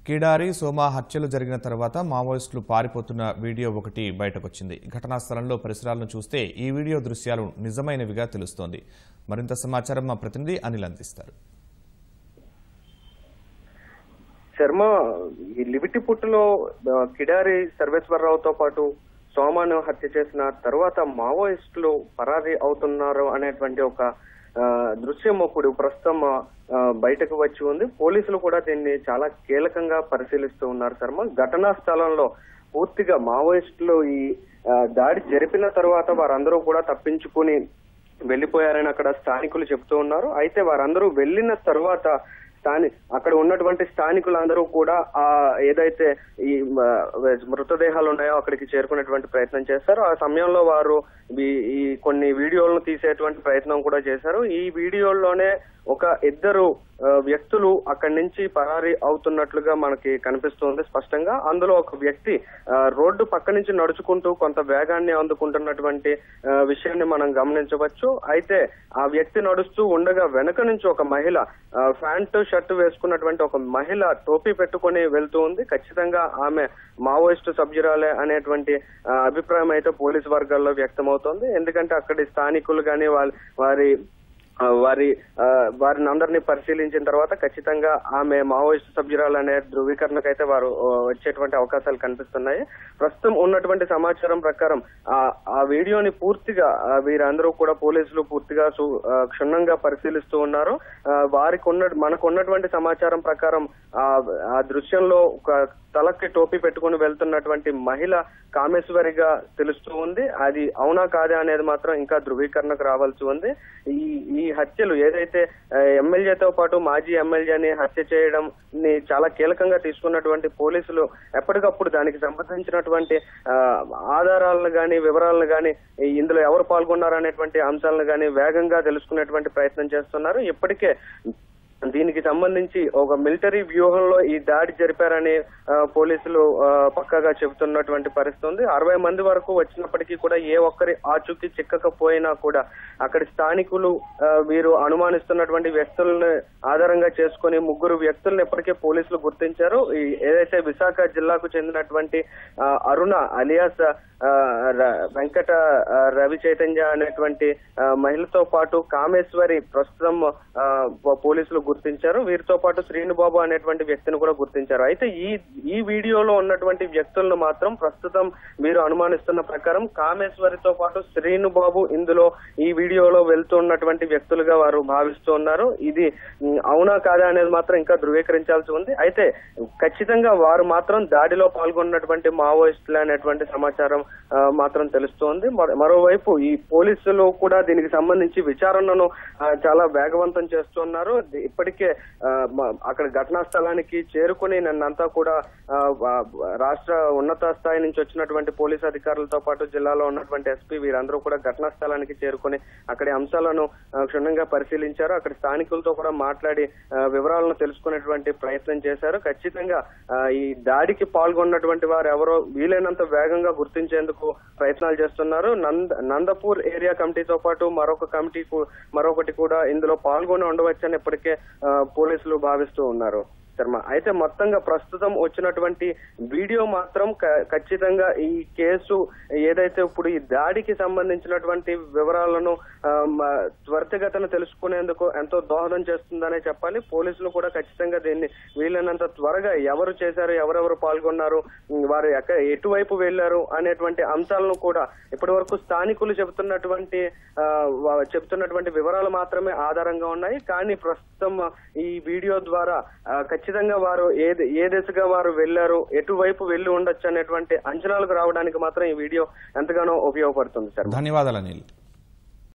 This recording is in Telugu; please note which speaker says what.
Speaker 1: కిడారి సోమా హత్యలు జరిగిన తర్వాత మావోయిస్టులు పారిపోతున్న వీడియో ఒకటి బయటకొచ్చింది ఘటనా స్థలంలో పరిసరాలను చూస్తే ఈ వీడియో దృశ్యాలు నిజమైనవిగా తెలుస్తోంది మరింత సమాచారం మా ప్రతినిధి అనిల్ అందిస్తారు
Speaker 2: శర్మ ఈ లిబిటి పుట్టులో ఆ, కిడారి సర్వేశ్వరరావుతో పాటు సోమాను హత్య చేసిన తర్వాత మావోయిస్టులు పరారీ అవుతున్నారు అనేటువంటి ఒక ఆ, దృశ్యం ఇప్పుడు ప్రస్తుతం ఆ, బయటకు వచ్చి ఉంది పోలీసులు కూడా దీన్ని చాలా కీలకంగా పరిశీలిస్తూ ఉన్నారు శర్మ ఘటనా స్థలంలో పూర్తిగా మావోయిస్టులు ఈ ఆ, దాడి జరిపిన తర్వాత వారందరూ కూడా తప్పించుకుని వెళ్లిపోయారని అక్కడ స్థానికులు చెప్తూ ఉన్నారు అయితే వారందరూ వెళ్ళిన తర్వాత స్థాని అక్కడ ఉన్నటువంటి స్థానికులందరూ కూడా ఆ ఏదైతే ఈ మ, మృతదేహాలు ఉన్నాయో అక్కడికి చేరుకునేటువంటి ప్రయత్నం చేస్తారు ఆ సమయంలో వారు ఈ- ఈ కొన్ని వీడియోలను తీసేటువంటి ప్రయత్నం కూడా చేశారు ఈ వీడియోల్లోనే ఒక ఇద్దరు ఆ, వ్యక్తులు అక్కడి నుంచి పరారీ అవుతున్నట్లుగా మనకి కనిపిస్తుంది స్పష్టంగా అందులో ఒక వ్యక్తి ఆ, రోడ్డు పక్క నుంచి నడుచుకుంటూ కొంత వేగాన్ని అందుకుంటున్నటువంటి ఆ, విషయాన్ని మనం గమనించవచ్చు అయితే ఆ వ్యక్తి నడుస్తూ ఉండగా వెనక నుంచి ఒక మహిళ ఆ, ప్యాంటు షర్ట్ వేసుకున్నటువంటి ఒక మహిళ టోపీ పెట్టుకొని వెళ్తూ ఉంది ఖచ్చితంగా ఆమె మావోయిస్టు సభ్యురాలే అనేటువంటి ఆ, అభిప్రాయం అయితే పోలీసు వర్గాల్లో వ్యక్తమవుతోంది ఎందుకంటే అక్కడి స్థానికులు కానీ వాళ్ళ వారి ఆ, వారి ఆ, వారిని అందరినీ పరిశీలించిన తర్వాత ఖచ్చితంగా ఆమె మావోయిస్టు సభ్యురాలు అనే ధృవీకరణకైతే వారు ఆ, వచ్చేటువంటి అవకాశాలు కనిపిస్తున్నాయి ప్రస్తుతం ఉన్నటువంటి సమాచారం ప్రకారం ఆ ఆ వీడియోని పూర్తిగా ఆ, వీరందరూ కూడా పోలీసులు పూర్తిగా సు- ఆ, క్షుణ్ణంగా పరిశీలిస్తూ ఉన్నారు ఆ, వారికి ఉన్న మనకు ఉన్నటువంటి సమాచారం ప్రకారం ఆ ఆ దృశ్యంలో ఒక తలకి టోపీ పెట్టుకుని వెళ్తున్నటువంటి మహిళ కామేశ్వరిగా తెలుస్తూ ఉంది అది అవునా కాదా అనేది మాత్రం ఇంకా ధృవీకరణకు రావాల్సి ఉంది ఈ ఈ హత్యలు ఏదైతే ఆ, ఎమ్మెల్యేతో పాటు మాజీ ఎమ్మెల్యేని హత్య చేయడం ని చాలా కీలకంగా తీసుకున్నటువంటి పోలీసులు ఎప్పటికప్పుడు దానికి సంబంధించినటువంటి ఆ, ఆధారాలను గాని వివరాలను గాని ఇందులో ఎవరు పాల్గొన్నారు అనేటువంటి అంశాలను గాని వేగంగా తెలుసుకునేటువంటి ప్రయత్నం చేస్తున్నారు ఇప్పటికే దీనికి సంబంధించి ఒక మిలిటరీ వ్యూహంలో ఈ దాడి జరిపారని ఆ, పోలీసులు ఆ, పక్కాగా చెబుతున్నటువంటి పరిస్థితి ఉంది అరవై మంది వరకు వచ్చినప్పటికీ కూడా ఏ ఒక్కరి ఆచూకీ చిక్కకపోయినా కూడా అక్కడి స్థానికులు ఆ, వీరు అనుమానిస్తున్నటువంటి వ్యక్తులను ఆధారంగా చేసుకుని ముగ్గురు వ్యక్తులను ఇప్పటికే పోలీసులు గుర్తించారు ఈ ఏదైతే విశాఖ జిల్లాకు చెందినటువంటి ఆ, అరుణ అలియాస్ ఆ, ర- వెంకట ఆ, రవి చైతన్య అనేటువంటి ఆ, మహిళతో పాటు కామేశ్వరి ప్రస్తుతం ఆ, పో- పోలీసులు గుర్తించారు వీరితో పాటు శ్రీనుబాబు అనేటువంటి వ్యక్తిని కూడా గుర్తించారు అయితే ఈ ఈ వీడియోలో ఉన్నటువంటి వ్యక్తులను మాత్రం ప్రస్తుతం వీరు అనుమానిస్తున్న ప్రకారం కామేశ్వరితో పాటు శ్రీనుబాబు ఇందులో ఈ వీడియోలో వెళ్తున్నటువంటి వ్యక్తులుగా వారు భావిస్తూ ఉన్నారు ఇది ఉమ్, అవునా కాదా అనేది మాత్రం ఇంకా ధృవీకరించాల్సి ఉంది అయితే ఖచ్చితంగా వారు మాత్రం దాడిలో పాల్గొన్నటువంటి మావోయిస్టులు అనేటువంటి సమాచారం ఆ, మాత్రం తెలుస్తోంది మరో- మరోవైపు ఈ పోలీసులు కూడా దీనికి సంబంధించి విచారణను ఆ, చాలా వేగవంతం చేస్తున్నారు ది- ఇప్పటికే ఆ, మ- అక్కడ ఘటనా స్థలానికి చేరుకుని నన్నంతా కూడా ఆ, వా- రాష్ట్ర ఉన్నత స్థాయి నుంచి వచ్చినటువంటి పోలీసు అధికారులతో పాటు జిల్లాలో ఉన్నటువంటి ఎస్పీ వీరందరూ కూడా ఘటనా స్థలానికి చేరుకుని అక్కడి అంశాలను ఆ, క్షుణ్ణంగా పరిశీలించారు అక్కడి స్థానికులతో కూడా మాట్లాడి ఆ, వివరాలను తెలుసుకునేటువంటి ప్రయత్నం చేశారు ఖచ్చితంగా ఆ, ఈ దాడికి పాల్గొన్నటువంటి వారు ఎవరో వీలైనంత వేగంగా గుర్తించేందుకు ప్రయత్నాలు చేస్తున్నారు నంద నందపూర్ ఏరియా కమిటీతో పాటు మరొక కమిటీ కు- మరొకటి కూడా ఇందులో పాల్గొని ఉండవచ్చని ఇప్పటికే ఆ, పోలీసులు భావిస్తూ ఉన్నారు శర్మ అయితే మొత్తంగా ప్రస్తుతం వచ్చినటువంటి వీడియో మాత్రం క- ఖచ్చితంగా ఈ కేసు ఏదైతే ఇప్పుడు ఈ దాడికి సంబంధించినటువంటి వివరాలను ఆ, మ- త్వరితగతిన తెలుసుకునేందుకు ఎంతో దోహదం చేస్తుందనే చెప్పాలి పోలీసులు కూడా ఖచ్చితంగా దీన్ని వీలైనంత త్వరగా ఎవరు చేశారు ఎవరెవరు పాల్గొన్నారు ఉమ్, వారు ఎక్క ఎటువైపు వెళ్లారు అనేటువంటి అంశాలను కూడా ఇప్పటి వరకు స్థానికులు చెబుతున్నటువంటి ఆ, వా- చెబుతున్నటువంటి వివరాలు మాత్రమే ఆధారంగా ఉన్నాయి కానీ ప్రస్తుతం ఈ వీడియో ద్వారా ఆ, ఖచ్చితంగా వారు ఏ ఏ దిశగా వారు వెళ్లారు ఎటువైపు వెళ్లి ఉండొచ్చు అనేటువంటి అంచనాలకు రావడానికి మాత్రం ఈ వీడియో ఎంతగానో ఉపయోగపడుతుంది సార్
Speaker 1: ధన్యవాదాలు అనిల్